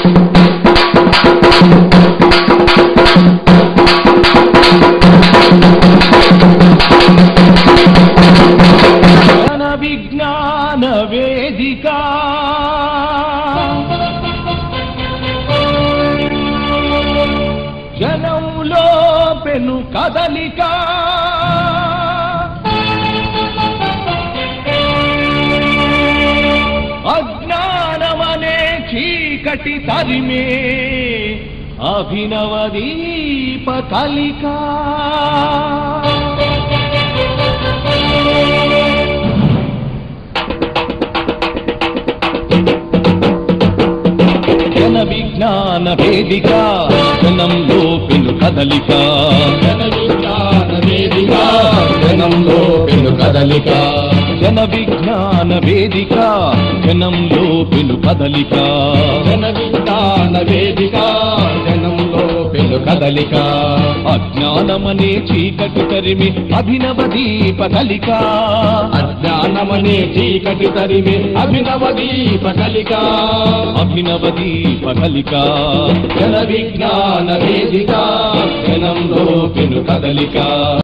జన విజ్ఞాన వేదిక జనంలో పెను కదలిక అజ్ఞానమనే చీకటి తరిమే అభినవ దీప కలిక జన విజ్ఞాన వేదిక జనంలో పెను కదలిక జన విజ్ఞాన వేదిక జనంలో పెను కదలిక జన విజ్ఞాన వేదిక జనంలో పెను కదలిక జన విజ్ఞాన వేదిక జనంలో పెను కదలిక అజ్ఞానమనే చీకటి తరిమి అభినవ దీప కలిక అజ్ఞానమనే చీకటి తరిమి అభినవ దీప కలిక అభినవ దీప కలిక జన విజ్ఞాన వేదిక జనంలో పెను కదలిక